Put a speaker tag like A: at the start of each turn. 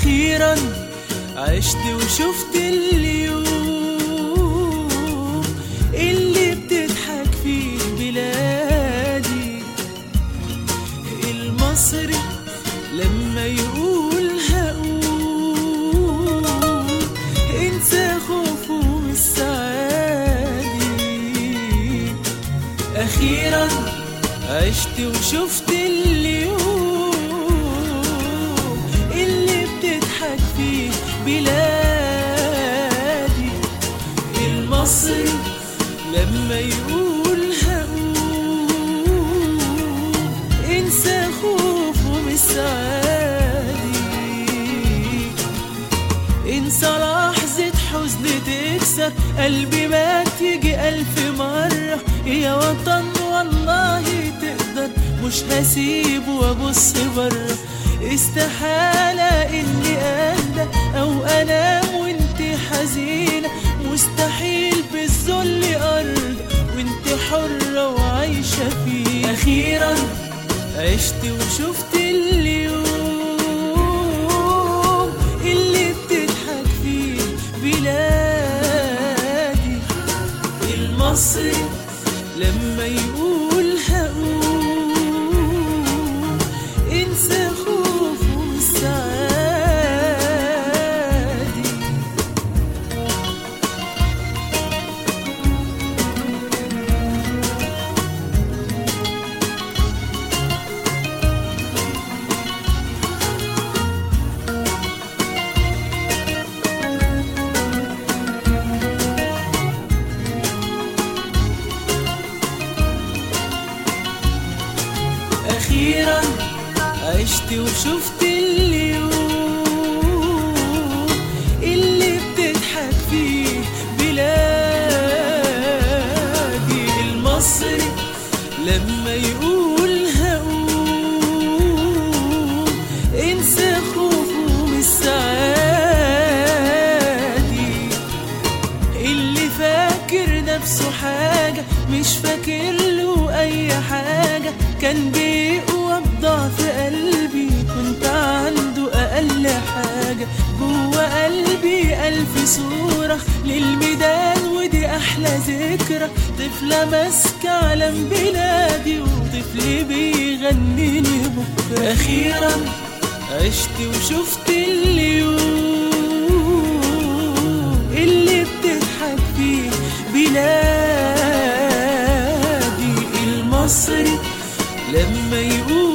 A: أخيرا عشت وشفت اليوم اللي بتضحك فيه بلادي المصري لما يقول هقول انسى خوفه من السعادي أخيرا عشت وشفت اليوم اللي بتضحك فيه بلادي المصري لما يقول هقول انسى خوفه من السعادي انسى لحظة حزن تكسر قلبي مات يجي ألف مرة يا وطن والله تقدر مش هسيبه وابص بره استحالة اني اهدى او انام وانت حزينة مستحيل بالذل ارض وانت حرة وعايشة فيه اخيرا عشت وشفت اليوم اللي بتضحك فيه بلادي المصري لما يقول هقول انسى خوفه من السعادي أخيرا عشت وشفت اليوم اللي بتضحك فيه بلادي المصري لما يقول هقول انسى خوفه من السعادي اللي فاكر نفسه حاجة مش فاكر له أي حاجة كان بيقوى بضعف قلبي كنت عنده أقل حاجة جوه قلبي ألف صورة للميدان ودي أحلى ذكرى طفلة ماسكة علم بلادي وطفل بيغني لي بكرة أخيرا عشت وشفت اليوم اللي بتضحك فيه بلادي المصري لما يقول